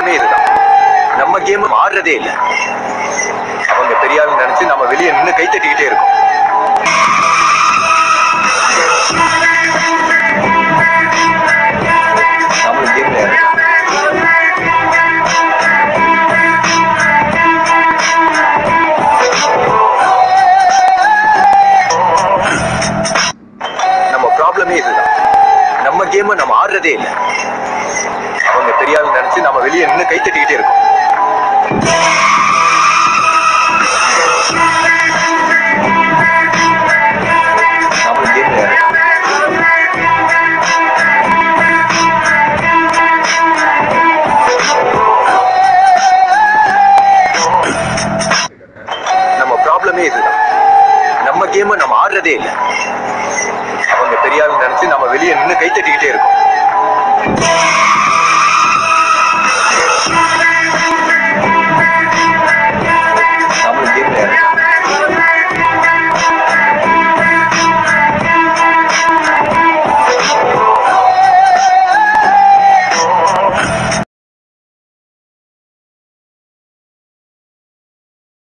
ப்ராப்ளமே இதுதான் நம்ம கேம் ஆடுறதே இல்லை அவங்க பெரிய ஆள் நினைச்சு நம்ம வெளியே நின்று கை தட்டிக்கிட்டே இருக்கோம் நம்மளும் கேம்ல நம்ம ப்ராப்ளமே இதுதான் நம்ம கேம் நம்ம ஆடுறதே இல்லை அவங்க பெரிய ஆள் நினைச்சு நம்ம வெளியே நின்று கை தட்டிக்கிட்டே இருக்கோம்